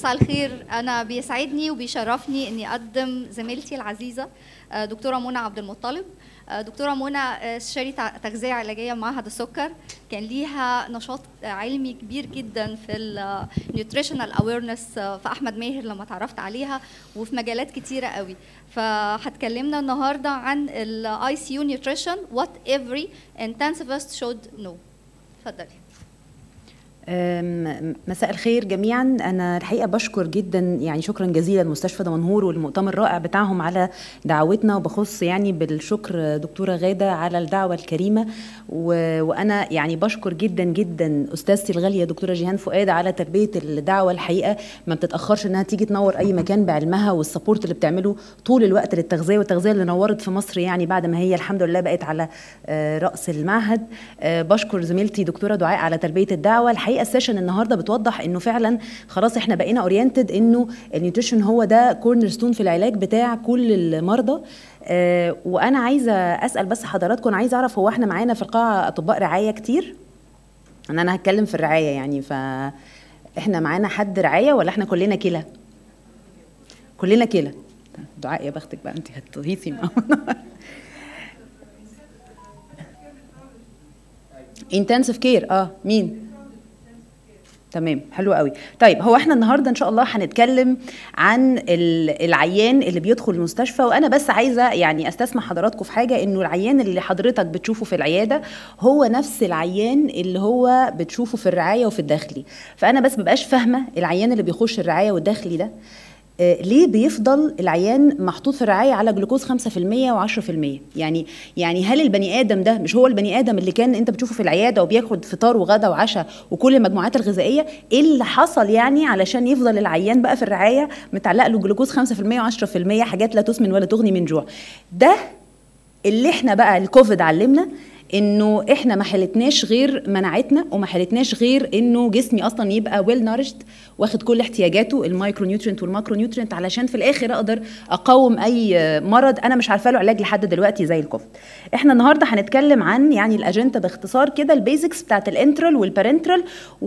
مساء الخير انا بيسعدني وبيشرفني اني اقدم زميلتي العزيزه آه، دكتوره منى عبد المطلب آه، دكتوره منى آه، استشاري تع- تغذيه علاجيه بمعهد السكر كان ليها نشاط علمي كبير جدا في النيوتريشنال اويرنس في احمد ماهر لما اتعرفت عليها وفي مجالات كتيره قوي فهتكلمنا النهارده عن الاي سي يو نيوتريشن وات every intensivist should know اتفضلي أم، مساء الخير جميعا انا الحقيقه بشكر جدا يعني شكرا جزيلا لمستشفى دمنهور والمؤتمر الرائع بتاعهم على دعوتنا وبخص يعني بالشكر دكتوره غاده على الدعوه الكريمه و... وانا يعني بشكر جدا جدا استاذتي الغاليه دكتوره جيهان فؤاد على تربيه الدعوه الحقيقه ما بتتاخرش انها تيجي تنور اي مكان بعلمها والسبورت اللي بتعمله طول الوقت للتغذيه والتغذيه اللي نورت في مصر يعني بعد ما هي الحمد لله بقت على آه، راس المعهد آه، بشكر زميلتي دكتوره دعاء على تربيه الدعوه الحقيقه السيشن النهارده بتوضح انه فعلا خلاص احنا بقينا اورينتد انه النيوتريشن هو ده كورنر ستون في العلاج بتاع كل المرضى آه، وانا عايزه اسال بس حضراتكم عايزه اعرف هو احنا معانا في القاعه اطباء رعايه كتير انا انا هتكلم في الرعايه يعني ف احنا معانا حد رعايه ولا احنا كلنا كلى كلنا كلى دعاء يا بختك بقى انت هتهيصي معاهم انتنسيف كير اه مين تمام حلو قوي طيب هو احنا النهارده ان شاء الله هنتكلم عن ال- العيان اللي بيدخل المستشفى وانا بس عايزه يعني استسمح حضراتكم في حاجه انه العيان اللي حضرتك بتشوفه في العياده هو نفس العيان اللي هو بتشوفه في الرعايه وفي الداخلي فانا بس مبقاش فاهمه العيان اللي بيخش الرعايه والداخلي ده آه، ليه بيفضل العيان محطوط في الرعايه على جلوكوز 5% و10% يعني يعني هل البني ادم ده مش هو البني ادم اللي كان انت بتشوفه في العياده وبياخد فطار وغدا وعشاء وكل المجموعات الغذائيه ايه اللي حصل يعني علشان يفضل العيان بقى في الرعايه متعلق له جلوكوز 5% و10% حاجات لا تسمن ولا تغني من جوع ده اللي احنا بقى الكوفيد علمنا انه احنا ما حلتناش غير مناعتنا وما حلتناش غير انه جسمي اصلا يبقى ويل نارشد واخد كل احتياجاته المايكرو نيوترينت والماكرو نيوترينت علشان في الاخر اقدر اقاوم اي مرض انا مش عارفه له علاج لحد دلوقتي زي الكوفيد احنا النهارده هنتكلم عن يعني الاجنده باختصار كده البيزكس بتاعت الانترال والبارنترال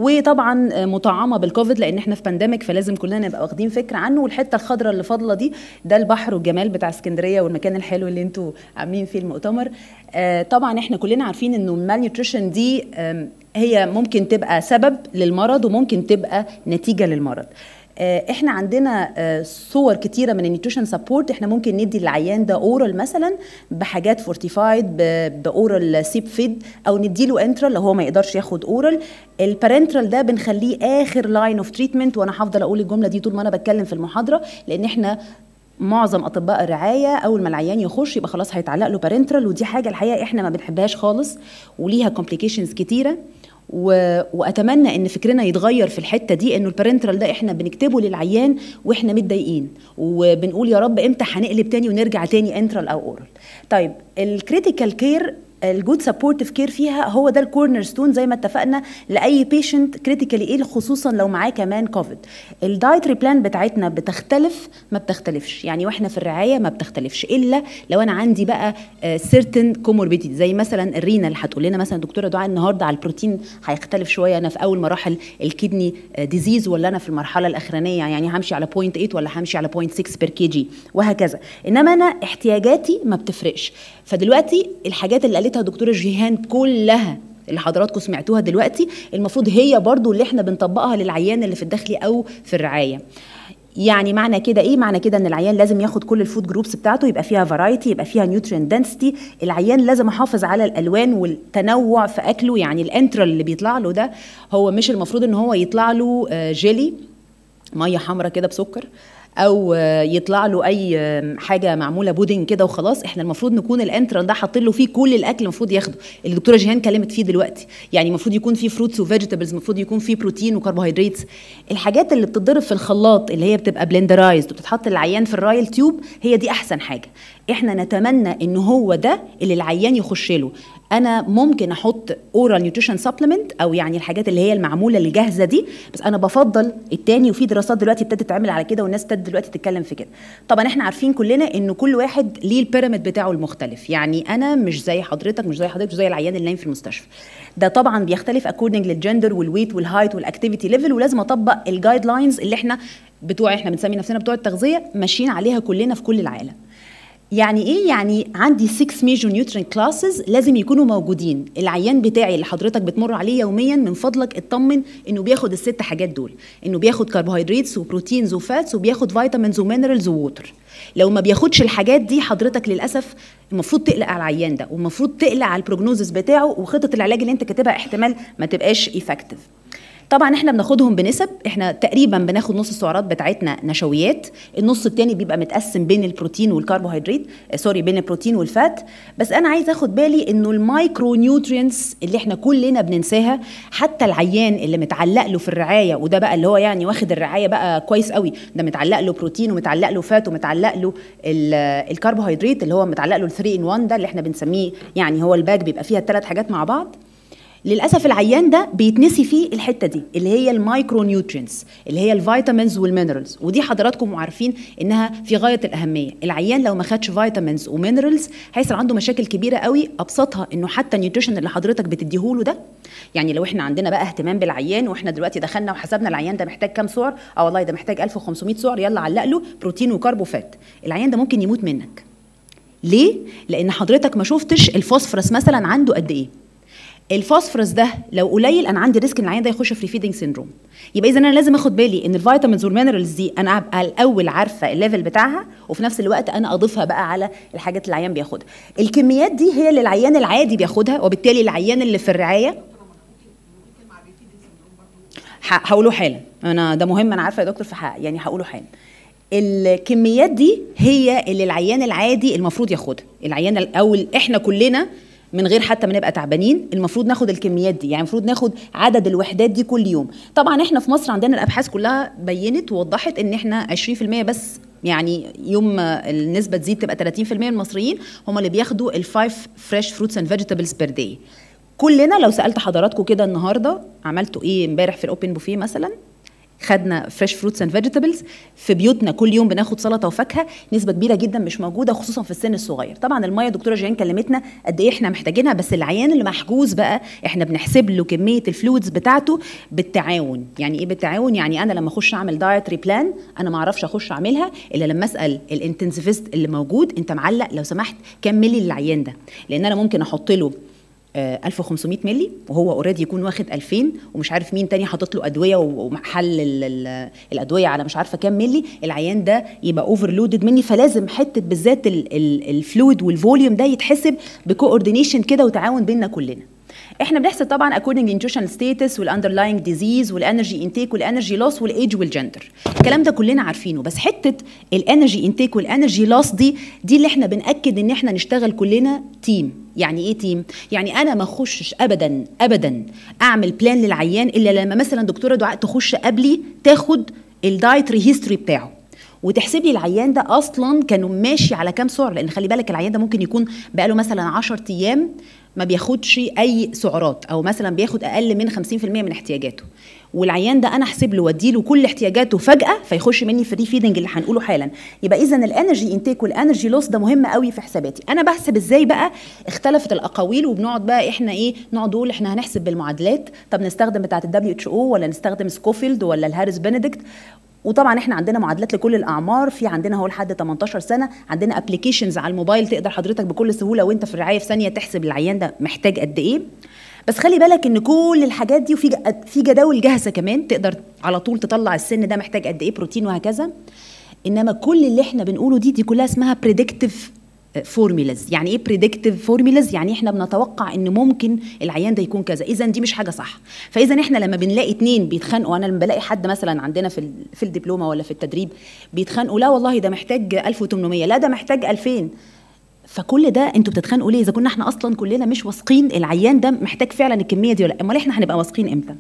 وطبعا مطعمه بالكوفيد لان احنا في بانديميك فلازم كلنا نبقى واخدين فكره عنه والحته الخضراء اللي فاضله دي ده البحر والجمال بتاع اسكندريه والمكان الحلو اللي انتوا عاملين فيه المؤتمر آه طبعا احنا كلنا عارفين انه المال نيوتريشن دي آم، هي ممكن تبقى سبب للمرض وممكن تبقى نتيجه للمرض آه، احنا عندنا آه، صور كتيره من النيوتريشن سبورت احنا ممكن ندي للعيان ده اورال مثلا بحاجات فورتيفايد باورال سيب فيد او نديله انترال لو هو ما يقدرش ياخد اورال البارنترال ده بنخليه اخر لاين اوف تريتمنت وانا هفضل اقول الجمله دي طول ما انا بتكلم في المحاضره لان احنا معظم اطباء الرعايه اول ما العيان يخش يبقى خلاص هيتعلق له بارنترال ودي حاجه الحقيقه احنا ما بنحبهاش خالص وليها كومبليكيشنز كتيره و... واتمنى ان فكرنا يتغير في الحته دي انه البارنترال ده احنا بنكتبه للعيان واحنا متضايقين وبنقول يا رب امتى هنقلب تاني ونرجع تاني انترال او اورال طيب الكريتيكال كير الجود سبورتيف كير فيها هو ده الكورنر ستون زي ما اتفقنا لاي بيشنت كريتيكالي ايه خصوصا لو معاه كمان كوفيد الدايتري بلان بتاعتنا بتختلف ما بتختلفش يعني واحنا في الرعايه ما بتختلفش الا لو انا عندي بقى سيرتن كوموربيدي زي مثلا الرينا اللي هتقول لنا مثلا دكتوره دعاء النهارده على البروتين هيختلف شويه انا في اول مراحل الكدني ديزيز ولا انا في المرحله الاخرانيه يعني همشي على 0.8 ولا همشي على 0.6 بير كي جي وهكذا انما انا احتياجاتي ما بتفرقش فدلوقتي الحاجات اللي قالتها دكتوره جيهان كلها اللي حضراتكم سمعتوها دلوقتي المفروض هي برضو اللي احنا بنطبقها للعيان اللي في الداخلي او في الرعايه يعني معنى كده ايه معنى كده ان العيان لازم ياخد كل الفود جروبس بتاعته يبقى فيها فرايتي يبقى فيها نيوترين دنسيتي العيان لازم احافظ على الالوان والتنوع في اكله يعني الانترال اللي بيطلع له ده هو مش المفروض ان هو يطلع له آه، جيلي ميه حمراء كده بسكر او آه، يطلع له اي آه، حاجه معموله بودنج كده وخلاص احنا المفروض نكون الانترال ده حاطين له فيه كل الاكل المفروض ياخده اللي الدكتوره جيهان كلمت فيه دلوقتي يعني المفروض يكون فيه فروتس وفيجيتابلز المفروض يكون فيه بروتين وكربوهيدرات الحاجات اللي بتتضرب في الخلاط اللي هي بتبقى بلندرايزد وبتتحط للعيان في الرايل تيوب هي دي احسن حاجه احنا نتمنى ان هو ده اللي العيان يخش له انا ممكن احط اورال نيوتريشن سبلمنت او يعني الحاجات اللي هي المعموله الجاهزه دي بس انا بفضل التاني وفي دراسات دلوقتي ابتدت تتعمل على كده والناس ابتدت دلوقتي تتكلم في كده طبعا احنا عارفين كلنا انه كل واحد ليه البيراميد بتاعه المختلف يعني انا مش زي حضرتك مش زي حضرتك مش زي العيان اللي نايم في المستشفى ده طبعا بيختلف اكوردنج للجندر والويت والهايت والاكتيفيتي ليفل ولازم اطبق الجايد لاينز اللي احنا بتوع احنا بنسمي نفسنا بتوع التغذيه ماشيين عليها كلنا في كل العالم يعني ايه يعني عندي 6 ميجور نيوترين كلاسز لازم يكونوا موجودين العيان بتاعي اللي حضرتك بتمر عليه يوميا من فضلك اطمن انه بياخد الست حاجات دول انه بياخد كربوهيدراتس وبروتينز وفاتس وبياخد فيتامينز ومينرالز ووتر لو ما بياخدش الحاجات دي حضرتك للاسف المفروض تقلق على العيان ده والمفروض تقلق على البروجنوزس بتاعه وخطه العلاج اللي انت كاتبها احتمال ما تبقاش ايفكتيف طبعا احنا بناخدهم بنسب احنا تقريبا بناخد نص السعرات بتاعتنا نشويات النص التاني بيبقى متقسم بين البروتين والكربوهيدرات آه، سوري بين البروتين والفات بس انا عايز اخد بالي انه المايكرو نيوترينتس اللي احنا كلنا بننساها حتى العيان اللي متعلق له في الرعايه وده بقى اللي هو يعني واخد الرعايه بقى كويس قوي ده متعلق له بروتين ومتعلق له فات ومتعلق له ال- الكربوهيدرات اللي هو متعلق له ال 3 ان 1 ده اللي احنا بنسميه يعني هو الباك بيبقى فيها الثلاث حاجات مع بعض للاسف العيان ده بيتنسي فيه الحته دي اللي هي المايكرو نيوترينز اللي هي الفيتامينز والمينرالز ودي حضراتكم عارفين انها في غايه الاهميه العيان لو ما خدش فيتامينز ومينرالز هيحصل عنده مشاكل كبيره قوي ابسطها انه حتى النيوتريشن اللي حضرتك بتديهوله ده يعني لو احنا عندنا بقى اهتمام بالعيان واحنا دلوقتي دخلنا وحسبنا العيان ده محتاج كام سعر اه والله ده محتاج 1500 سعر يلا علق له بروتين وكرب وفات العيان ده ممكن يموت منك ليه لان حضرتك ما شفتش الفوسفورس مثلا عنده قد ايه الفوسفورس ده لو قليل انا عندي ريسك ان العيان ده يخش في ريفيدنج سيندروم يبقى اذا انا لازم اخد بالي ان الفيتامينز والمينرالز دي انا ابقى الاول عارفه الليفل بتاعها وفي نفس الوقت انا اضيفها بقى على الحاجات اللي العيان بياخدها الكميات دي هي اللي العيان العادي بياخدها وبالتالي العيان اللي في الرعايه ه- هقوله حالا انا ده مهم انا عارفه يا دكتور فح يعني هقوله حالا الكميات دي هي اللي العيان العادي المفروض ياخدها العيان الاول احنا كلنا من غير حتى ما نبقى تعبانين المفروض ناخد الكميات دي يعني المفروض ناخد عدد الوحدات دي كل يوم طبعا احنا في مصر عندنا الابحاث كلها بينت ووضحت ان احنا 20% بس يعني يوم ما النسبه تزيد تبقى 30% من المصريين هم اللي بياخدوا الفايف فريش فروتس اند فيجيتابلز بير داي كلنا لو سالت حضراتكم كده النهارده عملتوا ايه امبارح في الاوبن بوفيه مثلا خدنا فريش فروتس اند فيجيتابلز في بيوتنا كل يوم بناخد سلطه وفاكهه نسبه كبيره جدا مش موجوده خصوصا في السن الصغير طبعا الميه دكتوره جيان كلمتنا قد ايه احنا محتاجينها بس العيان اللي محجوز بقى احنا بنحسب له كميه الفلويدز بتاعته بالتعاون يعني ايه بالتعاون يعني انا لما اخش اعمل دايتري بلان انا ما اعرفش اخش اعملها الا لما اسال الانتنسيفيست اللي موجود انت معلق لو سمحت كم ملي للعيان ده لان انا ممكن احط له آه، 1500 ملي وهو اوريدي يكون واخد 2000 ومش عارف مين تاني حاطط له ادويه و- ومحل ال- ال- الادويه على مش عارفه كام ملي العيان ده يبقى اوفرلودد مني فلازم حته بالذات ال- ال- الفلويد والفوليوم ده يتحسب بكوردينيشن كده وتعاون بيننا كلنا احنا بنحسب طبعا according nutritional status والاندرلاينج ديزيز والانرجي انتيك والانرجي لوس والايدج والجندر الكلام ده كلنا عارفينه بس حته الانرجي انتيك والانرجي لوس دي دي اللي احنا بناكد ان احنا نشتغل كلنا تيم يعني ايه تيم يعني انا ما اخشش ابدا ابدا اعمل بلان للعيان الا لما مثلا دكتوره دعاء تخش قبلي تاخد الدايتري هيستوري بتاعه وتحسب لي العيان ده اصلا كانوا ماشي على كام سعر لان خلي بالك العيان ده ممكن يكون بقاله مثلا 10 ايام ما بياخدش اي سعرات او مثلا بياخد اقل من 50% من احتياجاته والعيان ده انا احسب له واديله كل احتياجاته فجاه فيخش مني في الريفيدنج اللي هنقوله حالا يبقى اذا الانرجي انتيك والانرجي لوس ده مهم قوي في حساباتي انا بحسب ازاي بقى اختلفت الاقاويل وبنقعد بقى احنا ايه نقعد نقول احنا هنحسب بالمعادلات طب نستخدم بتاعه الدبليو اتش او ولا نستخدم سكوفيلد ولا الهاريس بنديكت وطبعا احنا عندنا معادلات لكل الاعمار في عندنا هو لحد 18 سنه عندنا ابلكيشنز على الموبايل تقدر حضرتك بكل سهوله وانت في الرعايه في ثانيه تحسب العيان ده محتاج قد ايه بس خلي بالك ان كل الحاجات دي وفي ج- في جداول جاهزه كمان تقدر على طول تطلع السن ده محتاج قد ايه بروتين وهكذا انما كل اللي احنا بنقوله دي دي كلها اسمها بريدكتيف فورميلاز يعني ايه بريدكتيف فورميلاز يعني احنا بنتوقع ان ممكن العيان ده يكون كذا اذا دي مش حاجه صح فاذا احنا لما بنلاقي اتنين بيتخانقوا انا لما بلاقي حد مثلا عندنا في ال- في الدبلومه ولا في التدريب بيتخانقوا لا والله ده محتاج 1800 لا ده محتاج 2000 فكل ده انتوا بتتخانقوا ليه اذا كنا احنا اصلا كلنا مش واثقين العيان ده محتاج فعلا الكميه دي ولا لأ؟ امال احنا هنبقى واثقين امتى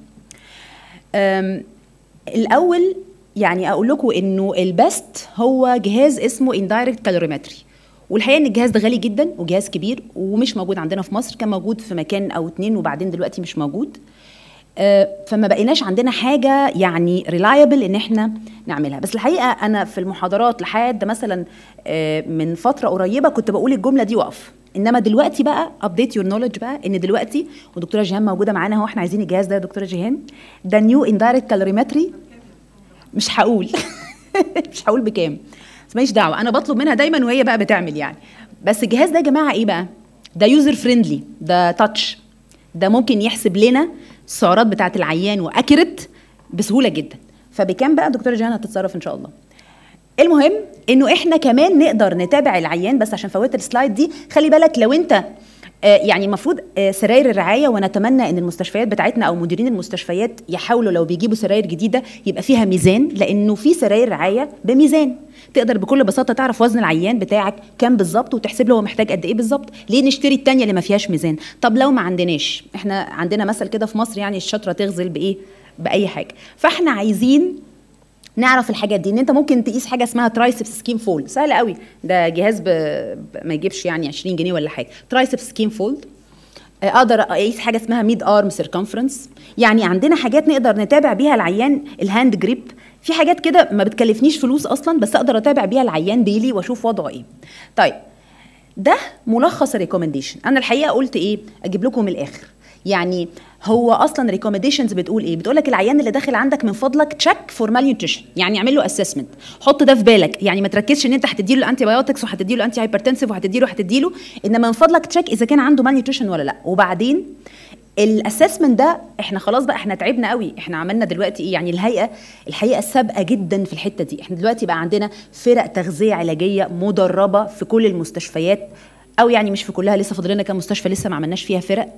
أم، الاول يعني اقول لكم انه البست هو جهاز اسمه اندايركت كالوريمتري والحقيقه ان الجهاز ده غالي جدا وجهاز كبير ومش موجود عندنا في مصر كان موجود في مكان او اتنين وبعدين دلوقتي مش موجود آه، فما بقيناش عندنا حاجه يعني ريلايبل ان احنا نعملها بس الحقيقه انا في المحاضرات لحد مثلا آه، من فتره قريبه كنت بقول الجمله دي وقف انما دلوقتي بقى ابديت يور نولج بقى ان دلوقتي ودكتوره جيهان موجوده معانا اهو احنا عايزين الجهاز ده يا دكتوره جيهان ده نيو اندايركت كالوريمتري مش هقول مش هقول بكام بس ماليش دعوه انا بطلب منها دايما وهي بقى بتعمل يعني بس الجهاز ده يا جماعه ايه بقى ده يوزر فريندلي ده تاتش ده ممكن يحسب لنا السعرات بتاعه العيان واكيرت بسهوله جدا فبكام بقى دكتوره جيهان هتتصرف ان شاء الله المهم انه احنا كمان نقدر نتابع العيان بس عشان فوت السلايد دي خلي بالك لو انت آه، يعني المفروض آه، سراير الرعايه ونتمنى ان المستشفيات بتاعتنا او مديرين المستشفيات يحاولوا لو بيجيبوا سراير جديده يبقى فيها ميزان لانه في سراير رعايه بميزان تقدر بكل بساطه تعرف وزن العيان بتاعك كام بالظبط وتحسب له هو محتاج قد ايه بالظبط ليه نشتري التانية اللي ما فيهاش ميزان طب لو ما عندناش احنا عندنا مثل كده في مصر يعني الشطره تغزل بايه باي حاجه فاحنا عايزين نعرف الحاجات دي ان انت ممكن تقيس حاجه اسمها ترايسبس سكين فولد سهل قوي ده جهاز ب... ب- ما يجيبش يعني 20 جنيه ولا حاجه ترايسبس سكين فولد اقدر اقيس حاجه اسمها ميد ارم سيركمفرنس يعني عندنا حاجات نقدر نتابع بيها العيان الهاند جريب في حاجات كده ما بتكلفنيش فلوس اصلا بس اقدر اتابع بيها العيان ديلي واشوف وضعه ايه طيب ده ملخص الريكومنديشن انا الحقيقه قلت ايه اجيب لكم من الاخر يعني هو اصلا ريكومنديشنز بتقول ايه بتقول لك العيان اللي داخل عندك من فضلك تشيك فور مال نيوتريشن يعني اعمل له اسسمنت حط ده في بالك يعني ما تركزش ان انت هتدي له الانتي بايوتكس وهتدي له انتي هايبرتنسيف وهتدي له هتدي له انما من فضلك تشيك اذا كان عنده مال نيوتريشن ولا لا وبعدين الاسسمنت ده احنا خلاص بقى احنا تعبنا قوي احنا عملنا دلوقتي ايه يعني الهيئه الحقيقه سابقه جدا في الحته دي احنا دلوقتي بقى عندنا فرق تغذيه علاجيه مدربه في كل المستشفيات او يعني مش في كلها لسه فاضل لنا كام مستشفى لسه ما عملناش فيها فرق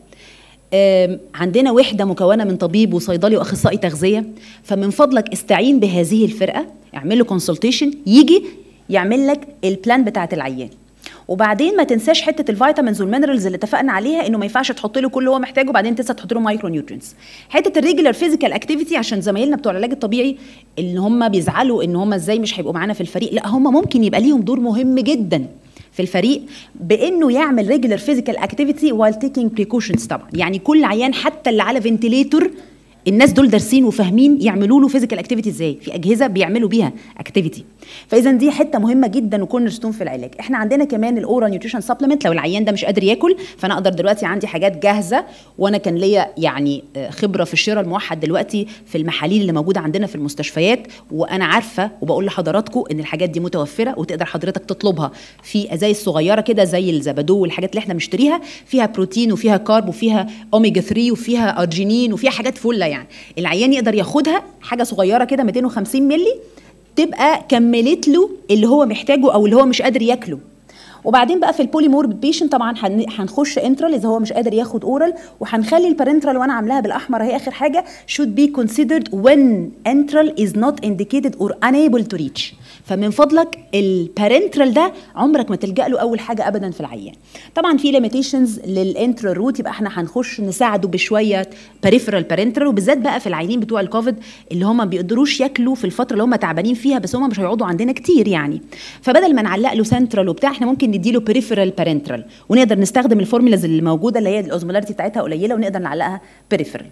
آم، عندنا وحده مكونه من طبيب وصيدلي واخصائي تغذيه فمن فضلك استعين بهذه الفرقه اعمل له كونسلتيشن يجي يعمل لك البلان بتاعه العيان وبعدين ما تنساش حته الفيتامينز والمينرالز اللي اتفقنا عليها انه ما ينفعش تحط له كل اللي هو محتاجه وبعدين تنسى تحط له مايكرو نيوترينز حته الريجولار فيزيكال اكتيفيتي عشان زمايلنا بتوع العلاج الطبيعي ان هم بيزعلوا ان هم ازاي مش هيبقوا معانا في الفريق لا هم ممكن يبقى ليهم دور مهم جدا في الفريق بانه يعمل ريجولار فيزيكال اكتيفيتي while taking precautions طبعا يعني كل عيان حتى اللي على فنتليتور الناس دول دارسين وفاهمين يعملوا له فيزيكال اكتيفيتي ازاي في اجهزه بيعملوا بيها اكتيفيتي فاذا دي حته مهمه جدا وكورنر ستون في العلاج احنا عندنا كمان الاورال نيوتريشن سبلمنت لو العيان ده مش قادر ياكل فانا اقدر دلوقتي عندي حاجات جاهزه وانا كان ليا يعني آه، خبره في الشراء الموحد دلوقتي في المحاليل اللي موجوده عندنا في المستشفيات وانا عارفه وبقول لحضراتكم ان الحاجات دي متوفره وتقدر حضرتك تطلبها في ازايز صغيره كده زي الزبادو والحاجات اللي احنا بنشتريها فيها بروتين وفيها كارب وفيها اوميجا 3 وفيها ارجينين وفيها حاجات فله يعني العيان يقدر ياخدها حاجه صغيره كده 250 مللي تبقى كملت له اللي هو محتاجه او اللي هو مش قادر ياكله وبعدين بقى في البوليمورب بيشنت طبعا هن- هنخش انترال اذا هو مش قادر ياخد اورال وهنخلي البارنترال وانا عاملاها بالاحمر اهي اخر حاجه should be considered when enteral is not indicated or unable to reach فمن فضلك البارنترال ده عمرك ما تلجا له اول حاجه ابدا في العيان طبعا في ليميتيشنز للانترال روت يبقى احنا هنخش نساعده بشويه بريفرال بارنترال وبالذات بقى في العيانين بتوع الكوفيد اللي هم ما بيقدروش ياكلوا في الفتره اللي هم تعبانين فيها بس هم مش هيقعدوا عندنا كتير يعني فبدل ما نعلق له سنترال وبتاع احنا ممكن نديله بريفرال بارنترال ونقدر نستخدم الفورمولاز اللي موجوده اللي هي الاوزمولاريتي بتاعتها قليله ونقدر نعلقها بريفرال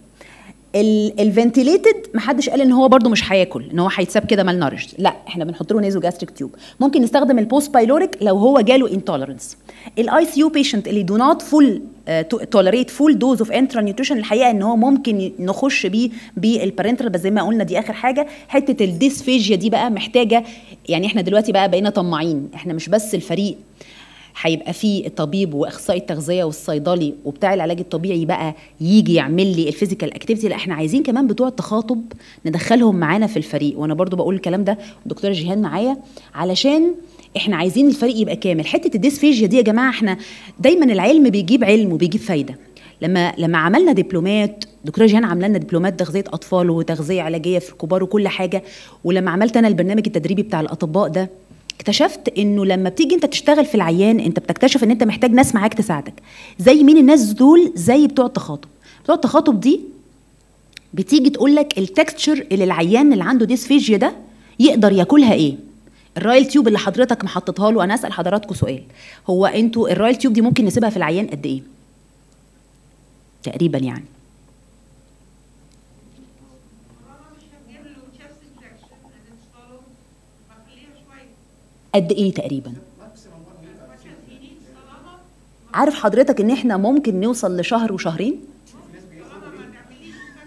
الفنتيليتد محدش قال ان هو برده مش هياكل ان هو هيتساب كده مال نارش لا احنا بنحط له نيزو جاستريك تيوب ممكن نستخدم البوست بايلوريك لو هو جاله انتولرنس الاي سي يو بيشنت اللي دو نوت فول توليريت فول دوز اوف انترا نيوتريشن الحقيقه ان هو ممكن ي- نخش بيه بالبارنترال بس زي ما قلنا دي اخر حاجه حته الديسفيجيا دي بقى محتاجه يعني احنا دلوقتي بقى بقينا طماعين احنا مش بس الفريق هيبقى فيه الطبيب واخصائي التغذيه والصيدلي وبتاع العلاج الطبيعي بقى يجي يعمل لي الفيزيكال اكتيفيتي لا احنا عايزين كمان بتوع التخاطب ندخلهم معانا في الفريق وانا برضو بقول الكلام ده دكتوره جيهان معايا علشان احنا عايزين الفريق يبقى كامل حته الديسفيجيا دي يا جماعه احنا دايما العلم بيجيب علم وبيجيب فايده لما لما عملنا دبلومات دكتوره جيهان عامله لنا دبلومات تغذيه اطفال وتغذيه علاجيه في الكبار وكل حاجه ولما عملت انا البرنامج التدريبي بتاع الاطباء ده اكتشفت انه لما بتيجي انت تشتغل في العيان انت بتكتشف ان انت محتاج ناس معاك تساعدك زي مين الناس دول زي بتوع التخاطب بتوع التخاطب دي بتيجي تقول لك التكستشر اللي العيان اللي عنده ديسفيجيا ده يقدر ياكلها ايه الرايل تيوب اللي حضرتك محططها له انا اسال حضراتكم سؤال هو انتوا الرايل تيوب دي ممكن نسيبها في العيان قد ايه تقريبا يعني قد ايه تقريبا عارف حضرتك ان احنا ممكن نوصل لشهر وشهرين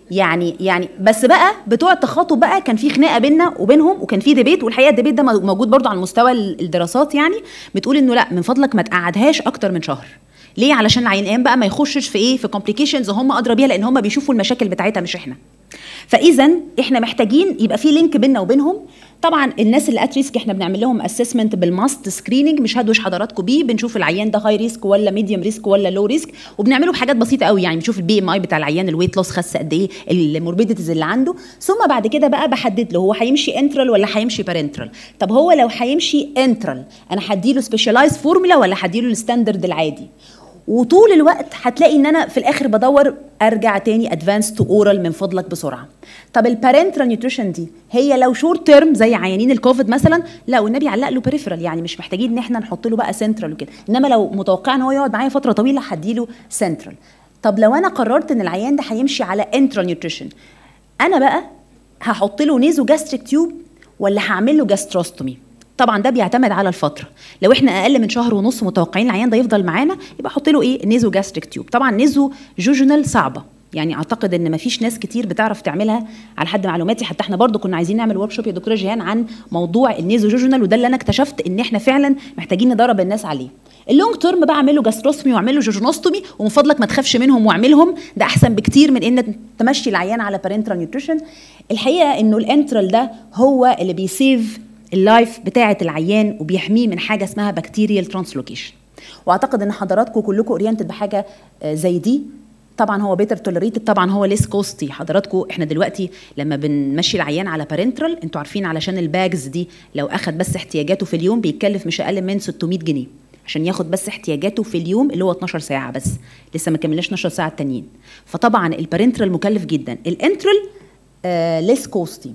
يعني يعني بس بقى بتوع التخاطب بقى كان في خناقه بيننا وبينهم وكان في ديبيت والحقيقه الديبيت ده موجود برضو على مستوى الدراسات يعني بتقول انه لا من فضلك ما تقعدهاش اكتر من شهر ليه علشان العيان بقى ما يخشش في ايه في كومبليكيشنز هم ادرى بيها لان هم بيشوفوا المشاكل بتاعتها مش احنا فاذا احنا محتاجين يبقى في لينك بيننا وبينهم طبعا الناس اللي ات ريسك احنا بنعمل لهم اسسمنت بالماست سكريننج مش هدوش حضراتكم بيه بنشوف العيان ده هاي ريسك ولا ميديوم ريسك ولا لو ريسك وبنعمله بحاجات بسيطه قوي يعني بنشوف البي ام اي بتاع العيان الويت لوس خس قد ايه الموربيديتيز اللي عنده ثم بعد كده بقى بحدد له هو هيمشي انترال ولا هيمشي بارنترال طب هو لو هيمشي انترال انا هديله سبيشالايز فورمولا ولا هديله الستاندرد العادي وطول الوقت هتلاقي ان انا في الاخر بدور ارجع تاني ادفانس تو اورال من فضلك بسرعه طب البارنترال نيوتريشن دي هي لو شورت تيرم زي عيانين الكوفيد مثلا لا والنبي علق له بريفرال يعني مش محتاجين ان احنا نحط له بقى سنترال وكده انما لو متوقع ان هو يقعد معايا فتره طويله هديله سنترال طب لو انا قررت ان العيان ده هيمشي على انترال نيوتريشن انا بقى هحط له نيزو جاستريك تيوب ولا هعمل له جاستروستومي طبعا ده بيعتمد على الفتره لو احنا اقل من شهر ونص متوقعين العيان ده يفضل معانا يبقى احط له ايه نيزو جاستريك تيوب طبعا نيزو جوجونال صعبه يعني اعتقد ان مفيش ناس كتير بتعرف تعملها على حد معلوماتي حتى احنا برضو كنا عايزين نعمل ورك شوب يا دكتوره جيهان عن موضوع النيزو جوجونال وده اللي انا اكتشفت ان احنا فعلا محتاجين ندرب الناس عليه اللونج تيرم بقى اعمل له جاستروستومي واعمل له جوجونوستومي ومن فضلك ما تخافش منهم واعملهم ده احسن بكتير من ان تمشي العيان على بارنترال نيوتريشن الحقيقه انه الانترال ده هو اللي بيسيف اللايف بتاعه العيان وبيحميه من حاجه اسمها بكتيريال ترانسلوكيشن واعتقد ان حضراتكم كلكم اورينتد بحاجه زي دي طبعا هو بيتر توليريتد طبعا هو ليس كوستي حضراتكم احنا دلوقتي لما بنمشي العيان على بارنترال انتوا عارفين علشان الباجز دي لو اخد بس احتياجاته في اليوم بيتكلف مش اقل من 600 جنيه عشان ياخد بس احتياجاته في اليوم اللي هو 12 ساعه بس لسه ما كملناش 12 ساعه التانيين فطبعا البارنترال مكلف جدا الانترال آه ليس كوستي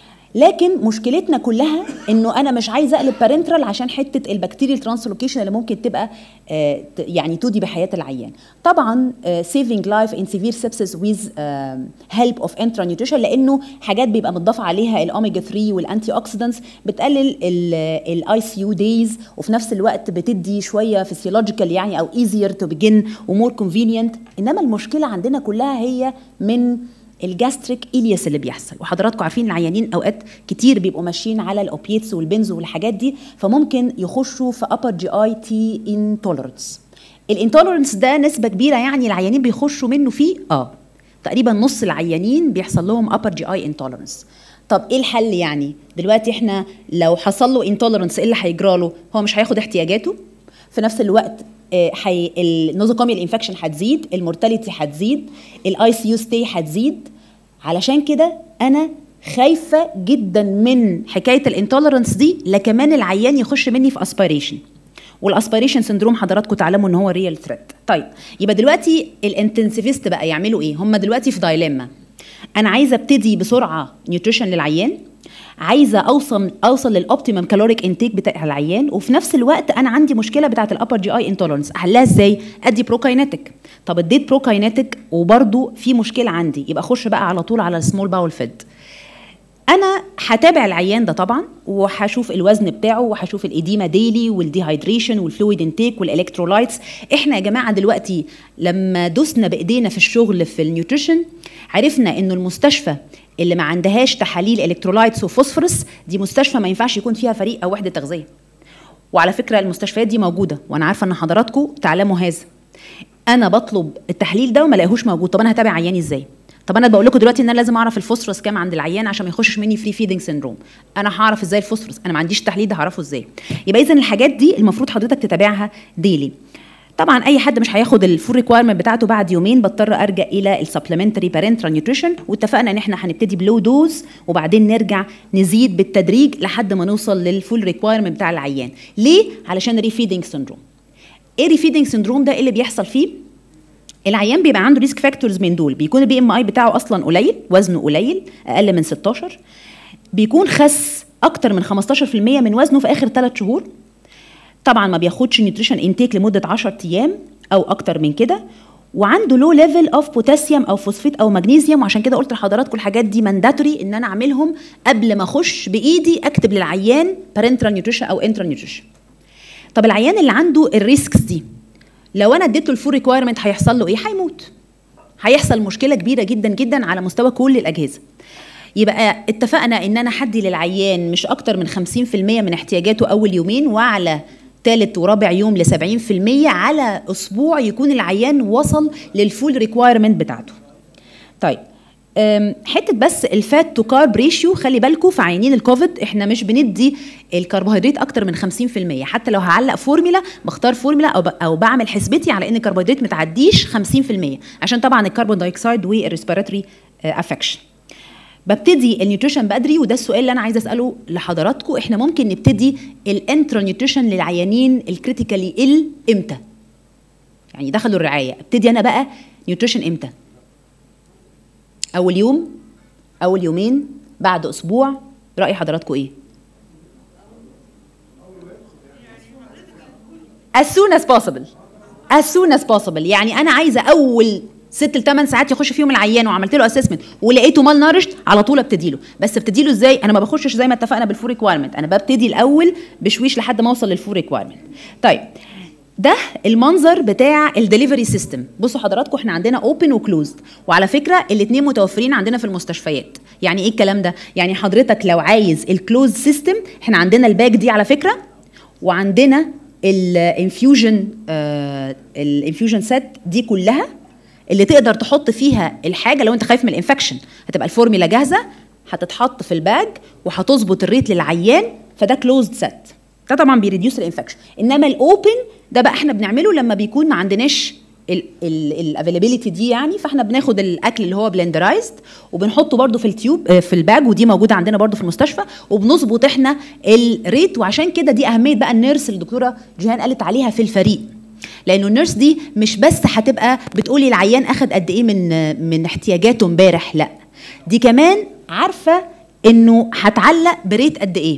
لكن مشكلتنا كلها انه انا مش عايزه اقلب بارنترال عشان حته البكتيريال ترانسلوكيشن اللي ممكن تبقى آه يعني تودي بحياه العيان طبعا سيفنج لايف ان سيفير سيبسس ويز هيلب اوف انترا نيوتريشن لانه حاجات بيبقى متضاف عليها الاوميجا 3 والانتي اوكسيدنتس بتقلل الاي سي يو دايز وفي نفس الوقت بتدي شويه فيسيولوجيكال يعني او ايزير تو بيجن ومور كونفينينت انما المشكله عندنا كلها هي من الجاستريك الياس اللي بيحصل وحضراتكم عارفين العيانين اوقات كتير بيبقوا ماشيين على الاوبيتس والبنزو والحاجات دي فممكن يخشوا في upper جي اي تي intolerance الانتولرنس ده نسبه كبيره يعني العيانين بيخشوا منه فيه اه تقريبا نص العيانين بيحصل لهم upper جي اي intolerance طب ايه الحل يعني دلوقتي احنا لو حصل له انتولرنس ايه اللي هيجرى له هو مش هياخد احتياجاته في نفس الوقت حي... النوزوكوميال انفكشن هتزيد المورتاليتي هتزيد الاي سي يو ستي هتزيد علشان كده انا خايفه جدا من حكايه الانتولرنس دي لا كمان العيان يخش مني في اسبيريشن والاسبيريشن سندروم حضراتكم تعلموا ان هو ريال ثريت طيب يبقى دلوقتي الانتنسيفيست بقى يعملوا ايه هم دلوقتي في دايليما انا عايزه ابتدي بسرعه نيوتريشن للعيان عايزه اوصل اوصل للاوبتيمم كالوريك انتيك بتاع العيان وفي نفس الوقت انا عندي مشكله بتاعه الابر جي اي انتولرنس احلها ازاي ادي بروكاينيتك طب اديت بروكاينيتك وبرده في مشكله عندي يبقى اخش بقى على طول على السمول باول فيد انا هتابع العيان ده طبعا وهشوف الوزن بتاعه وهشوف الاديما ديلي والديهايدريشن والفلويد انتيك والالكترولايتس احنا يا جماعه دلوقتي لما دوسنا بايدينا في الشغل في النيوتريشن عرفنا انه المستشفى اللي ما عندهاش تحاليل الكترولايتس وفوسفورس دي مستشفى ما ينفعش يكون فيها فريق او وحده تغذيه وعلى فكره المستشفيات دي موجوده وانا عارفه ان حضراتكم تعلموا هذا انا بطلب التحليل ده وما الاقيهوش موجود طب انا هتابع عياني ازاي طب انا بقول لكم دلوقتي ان انا لازم اعرف الفوسفورس كام عند العيان عشان ما يخشش مني فري فيدنج سيندروم انا هعرف ازاي الفوسفورس انا ما عنديش التحليل ده هعرفه ازاي يبقى اذا الحاجات دي المفروض حضرتك تتابعها ديلي طبعا اي حد مش هياخد الفول ريكوايرمنت بتاعته بعد يومين بضطر ارجع الى السبلمنتري بارنترال نيوتريشن واتفقنا ان احنا هنبتدي بلو دوز وبعدين نرجع نزيد بالتدريج لحد ما نوصل للفول ريكوايرمنت بتاع العيان ليه علشان ريفيدنج سيندروم ايه ريفيدنج سيندروم ده ايه اللي بيحصل فيه العيان بيبقى عنده ريسك فاكتورز من دول بيكون البي ام اي بتاعه اصلا قليل وزنه قليل اقل من 16 بيكون خس اكتر من 15% من وزنه في اخر 3 شهور طبعا ما بياخدش نيوتريشن انتيك لمده 10 ايام او اكتر من كده وعنده لو ليفل اوف بوتاسيوم او فوسفيت او مغنيسيوم وعشان كده قلت لحضراتكم الحاجات دي مانداتوري ان انا اعملهم قبل ما اخش بايدي اكتب للعيان بارنترال نيوتريشن او انترا نيوتريشن طب العيان اللي عنده الريسكس دي لو انا اديت له الفول ريكوايرمنت هيحصل له ايه هيموت هيحصل مشكله كبيره جدا جدا على مستوى كل الاجهزه يبقى اتفقنا ان انا حدي للعيان مش اكتر من 50% من احتياجاته اول يومين وعلى ثالث ورابع يوم ل 70% على اسبوع يكون العيان وصل للفول ريكوايرمنت بتاعته. طيب أم، حته بس الفات تو كارب ريشيو خلي بالكم في عيانين الكوفيد احنا مش بندي الكربوهيدرات اكتر من 50% حتى لو هعلق فورمولا بختار فورمولا او ب- او بعمل حسبتي على ان الكربوهيدرات ما تعديش 50% عشان طبعا الكربون دايوكسيد والريسبيراتوري افكشن ببتدي النيوتريشن بدري وده السؤال اللي انا عايزه اساله لحضراتكم احنا ممكن نبتدي الانترا نيوتريشن للعيانين الكريتيكالي ال امتى يعني دخلوا الرعايه ابتدي انا بقى نيوتريشن امتى اول يوم اول يومين بعد اسبوع راي حضراتكم ايه as soon as possible as soon as possible يعني انا عايزه اول ست لثمان ساعات يخش فيهم العيان وعملت له اسسمنت ولقيته مال نارشت على طول ابتدي له بس ابتدي له ازاي انا ما بخشش زي ما اتفقنا بالفور ريكوايرمنت انا ببتدي الاول بشويش لحد ما اوصل للفور ريكوايرمنت طيب ده المنظر بتاع الدليفري سيستم بصوا حضراتكم احنا عندنا اوبن وكلوزد وعلى فكره الاثنين متوفرين عندنا في المستشفيات يعني ايه الكلام ده يعني حضرتك لو عايز الكلوز سيستم احنا عندنا الباك دي على فكره وعندنا الانفيوجن الانفيوجن سيت دي كلها اللي تقدر تحط فيها الحاجه لو انت خايف من الانفكشن هتبقى الفورميلا جاهزه هتتحط في الباج وهتظبط الريت للعيان فده كلوزد سيت ده طبعا بيريديوس الانفكشن انما الاوبن ده بقى احنا بنعمله لما بيكون ما عندناش الافيلابيلتي دي يعني فاحنا بناخد الاكل اللي هو بلندرايزد وبنحطه برده في التيوب آه، في الباج ودي موجوده عندنا برده في المستشفى وبنظبط احنا الريت وعشان كده دي اهميه بقى النيرس اللي الدكتوره جيهان قالت عليها في الفريق لانه النيرس دي مش بس هتبقى بتقولي العيان اخد قد ايه من من احتياجاته امبارح لا دي كمان عارفه انه هتعلق بريت قد ايه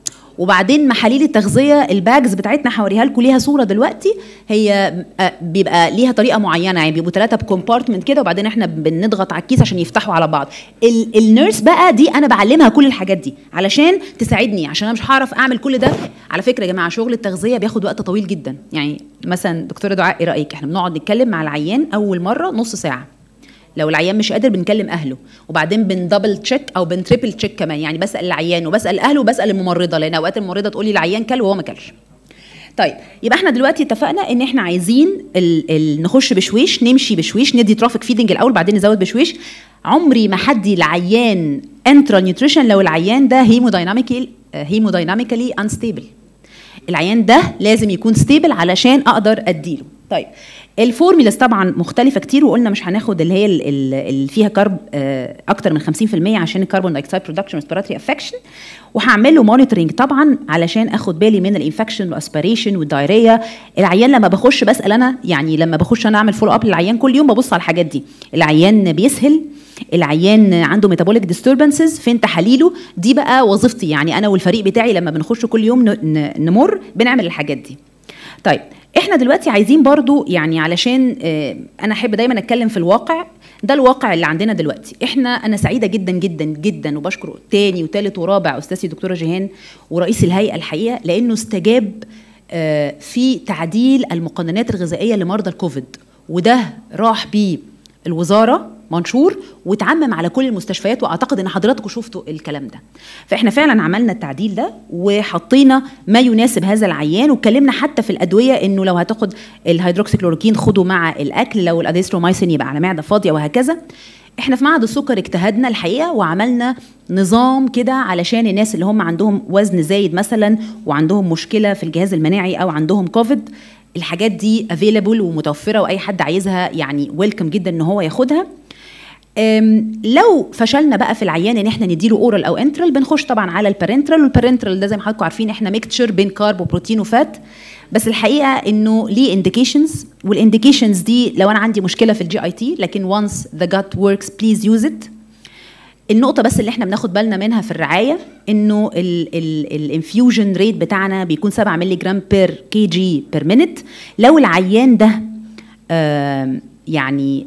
وبعدين محاليل التغذيه الباجز بتاعتنا هوريها لكم ليها صوره دلوقتي هي آه، بيبقى ليها طريقه معينه يعني بيبقوا ثلاثه بكومبارتمنت كده وبعدين احنا بنضغط على الكيس عشان يفتحوا على بعض ال- النيرس بقى دي انا بعلمها كل الحاجات دي علشان تساعدني عشان انا مش هعرف اعمل كل ده على فكره يا جماعه شغل التغذيه بياخد وقت طويل جدا يعني مثلا دكتوره دعاء ايه رايك احنا بنقعد نتكلم مع العيان اول مره نص ساعه لو العيان مش قادر بنكلم اهله وبعدين بندبل تشيك او بنتريبل تشيك كمان يعني بسال العيان وبسال اهله وبسال الممرضه لان اوقات الممرضه تقول لي العيان كل وهو ما كلش طيب يبقى احنا دلوقتي اتفقنا ان احنا عايزين ال ال نخش بشويش نمشي بشويش ندي ترافيك فيدنج الاول بعدين نزود بشويش عمري ما حدي العيان انترا نيوتريشن لو العيان ده هيمودايناميكال هيمودايناميكالي انستيبل العيان ده لازم يكون ستيبل علشان اقدر اديله طيب الفورميلاز طبعا مختلفه كتير وقلنا مش هناخد اللي هي ال- ال- اللي فيها كارب آه، اكتر من 50% عشان الكربون دايوكسيد برودكشن ريسبيراتوري افكشن وهعمل له مونيتورنج طبعا علشان اخد بالي من الانفكشن والاسبيريشن والدايريا العيان لما بخش بسال انا يعني لما بخش انا اعمل فولو اب للعيان كل يوم ببص على الحاجات دي العيان بيسهل العيان عنده ميتابوليك ديستربنسز فين تحاليله دي بقى وظيفتي يعني انا والفريق بتاعي لما بنخش كل يوم ن- ن- نمر بنعمل الحاجات دي طيب احنا دلوقتي عايزين برضو يعني علشان آه، انا احب دايما اتكلم في الواقع ده الواقع اللي عندنا دلوقتي احنا انا سعيده جدا جدا جدا وبشكر تاني وتالت ورابع استاذتي دكتوره جيهان ورئيس الهيئه الحقيقه لانه استجاب آه، في تعديل المقننات الغذائيه لمرضى الكوفيد وده راح بيه الوزاره منشور واتعمم على كل المستشفيات واعتقد ان حضراتكم شفتوا الكلام ده فاحنا فعلا عملنا التعديل ده وحطينا ما يناسب هذا العيان واتكلمنا حتى في الادويه انه لو هتاخد الهيدروكسيكلوروكين خده مع الاكل لو الاديسترومايسين يبقى على معده فاضيه وهكذا احنا في معهد السكر اجتهدنا الحقيقه وعملنا نظام كده علشان الناس اللي هم عندهم وزن زايد مثلا وعندهم مشكله في الجهاز المناعي او عندهم كوفيد الحاجات دي افيلابل ومتوفره واي حد عايزها يعني ويلكم جدا ان هو ياخدها أم، لو فشلنا بقى في العيان ان احنا نديله اورال او انترال بنخش طبعا على البارنترال والبارنترال ده زي ما حضراتكم عارفين احنا ميكتشر بين كارب وبروتين وفات بس الحقيقه انه ليه انديكيشنز والانديكيشنز دي لو انا عندي مشكله في الجي اي تي لكن وانس ذا جات وركس بليز يوز ات النقطة بس اللي احنا بناخد بالنا منها في الرعاية انه الانفيوجن ريت بتاعنا بيكون 7 مللي جرام بير كي جي بير مينت لو العيان ده آم، يعني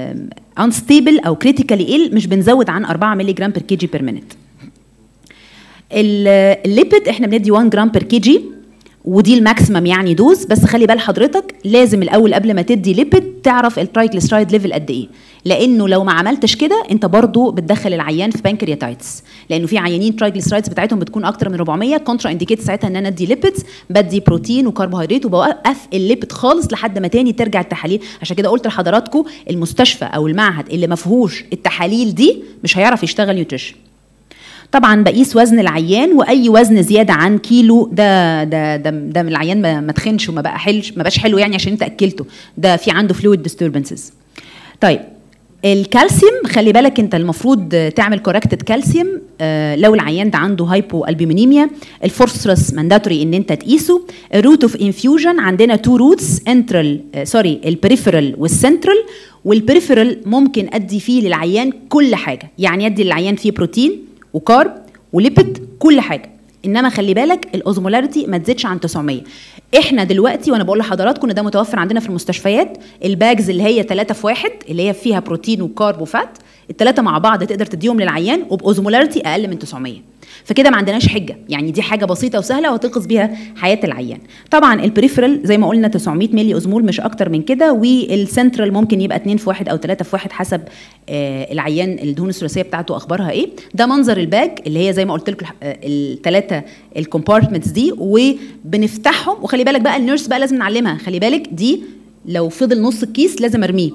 انستيبل او كريتيكالي ال مش بنزود عن 4 مللي جرام بير كي جي بير مينت الليبيد احنا بندي 1 جرام بير كي جي ودي الماكسيمم يعني دوز بس خلي بال حضرتك لازم الاول قبل ما تدي ليبيد تعرف الترايجليسرايد ليفل قد ايه لانه لو ما عملتش كده انت برضو بتدخل العيان في بانكرياتايتس لانه في عيانين ترايجليسرايدز بتاعتهم بتكون اكتر من 400 كونترا انديكيت ساعتها ان انا ادي ليبيدز بدي بروتين وكربوهيدرات وبوقف الليبيد خالص لحد ما تاني ترجع التحاليل عشان كده قلت لحضراتكم المستشفى او المعهد اللي ما فيهوش التحاليل دي مش هيعرف يشتغل نيوتريشن طبعا بقيس وزن العيان واي وزن زياده عن كيلو ده ده ده, ده من العيان ما, ما تخنش وما بقى حلش ما بقاش حلو يعني عشان انت اكلته ده في عنده فلويد ديستربنسز طيب الكالسيوم خلي بالك انت المفروض تعمل كوركتد كالسيوم آه لو العيان ده عنده هايبو البيومينيميا الفورسرس مانداتوري ان انت تقيسه الروت اوف انفيوجن عندنا تو روتس انترال سوري البريفرال والسنترال والبريفرال ممكن ادي فيه للعيان كل حاجه يعني ادي للعيان فيه بروتين وكارب وليبيد كل حاجه انما خلي بالك الاوزمولاريتي ما تزيدش عن 900 احنا دلوقتي وانا بقول لحضراتكم ان ده متوفر عندنا في المستشفيات الباجز اللي هي 3 في 1 اللي هي فيها بروتين وكارب وفات الثلاثه مع بعض تقدر تديهم للعيان وباوزمولاريتي اقل من 900 فكده ما عندناش حجه يعني دي حاجه بسيطه وسهله وهتنقذ بيها حياه العيان طبعا البريفرال زي ما قلنا 900 ملي اوزمول مش اكتر من كده والسنترال ممكن يبقى 2 في 1 او 3 في 1 حسب آه العيان الدهون الثلاثيه بتاعته اخبارها ايه ده منظر الباج اللي هي زي ما قلت لكم الثلاثه الكومبارتمنتس دي وبنفتحهم وخلي بالك بقى النيرس بقى لازم نعلمها خلي بالك دي لو فضل نص الكيس لازم ارميه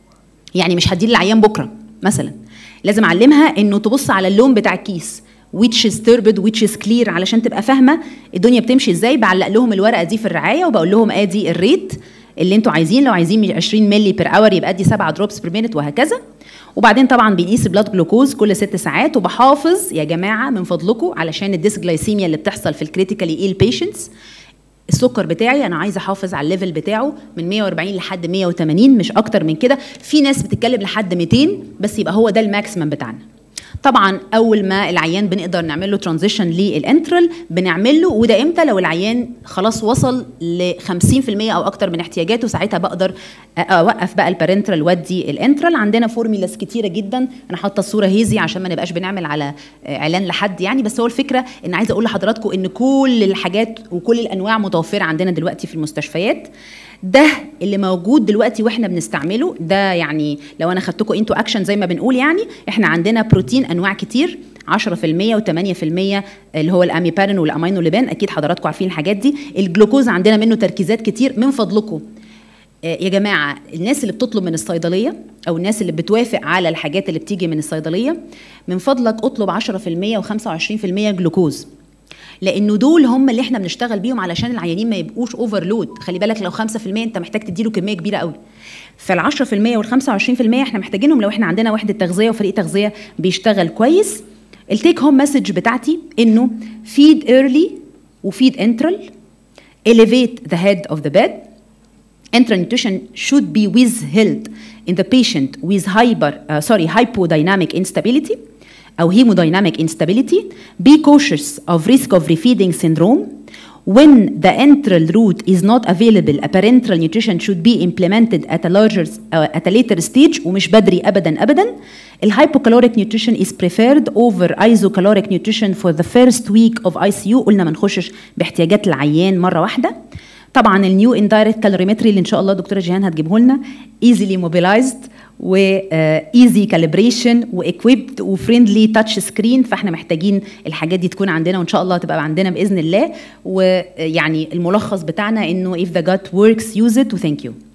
يعني مش هديه للعيان بكره مثلا لازم اعلمها انه تبص على اللون بتاع الكيس which is turbid which is clear علشان تبقى فاهمه الدنيا بتمشي ازاي بعلق لهم الورقه دي في الرعايه وبقول لهم ادي الريت اللي انتوا عايزين لو عايزين 20 مللي بير اور يبقى ادي 7 دروبس بير مينت وهكذا وبعدين طبعا بنقيس البلاد جلوكوز كل ست ساعات وبحافظ يا جماعه من فضلكم علشان الديسجلايسيميا اللي بتحصل في الكريتيكالي ايل بيشنتس السكر بتاعي انا عايزه احافظ على الليفل بتاعه من 140 لحد 180 مش اكتر من كده في ناس بتتكلم لحد 200 بس يبقى هو ده الماكسيمم بتاعنا طبعا اول ما العيان بنقدر نعمل له ترانزيشن للانترال بنعمل له وده امتى لو العيان خلاص وصل ل 50% او اكتر من احتياجاته ساعتها بقدر اوقف بقى البارنترال وادي الانترال عندنا فورميلاس كتيره جدا انا حاطه الصوره هيزي عشان ما نبقاش بنعمل على اعلان لحد يعني بس هو الفكره ان عايزه اقول لحضراتكم ان كل الحاجات وكل الانواع متوفره عندنا دلوقتي في المستشفيات ده اللي موجود دلوقتي واحنا بنستعمله ده يعني لو انا خدتكم انتو اكشن زي ما بنقول يعني احنا عندنا بروتين انواع كتير 10% و8% اللي هو الاميبارين والامينو لبان اكيد حضراتكم عارفين الحاجات دي الجلوكوز عندنا منه تركيزات كتير من فضلكم يا جماعه الناس اللي بتطلب من الصيدليه او الناس اللي بتوافق على الحاجات اللي بتيجي من الصيدليه من فضلك اطلب 10% و25% جلوكوز لانه دول هم اللي احنا بنشتغل بيهم علشان العيانين ما يبقوش اوفرلود خلي بالك لو 5% انت محتاج تديله كميه كبيره قوي فال 10% وال 25% احنا محتاجينهم لو احنا عندنا وحده تغذيه وفريق تغذيه بيشتغل كويس التيك هوم مسج بتاعتي انه feed early وفيد enteral elevate the head of the bed enteral nutrition should be withheld in the patient with hyper uh, sorry hypodynamic instability أو hemodynamic instability. Be cautious of risk of refeeding syndrome. When the enteral route is not available, a parenteral nutrition should be implemented at a larger uh, at a later stage ومش بدري أبدا أبدا. الهايبوكالوريك nutrition is preferred over isocaloric nutrition for the first week of ICU قلنا ما نخشش باحتياجات العيان مرة واحدة. طبعا النيو اندايركت كالوريمتري اللي ان شاء الله دكتوره جيهان هتجيبه لنا ايزيلي موبيلايزد وايزي كاليبريشن وايكويبد وفريندلي تاتش سكرين فاحنا محتاجين الحاجات دي تكون عندنا وان شاء الله تبقى عندنا باذن الله ويعني الملخص بتاعنا انه if the gut works use it وثانك يو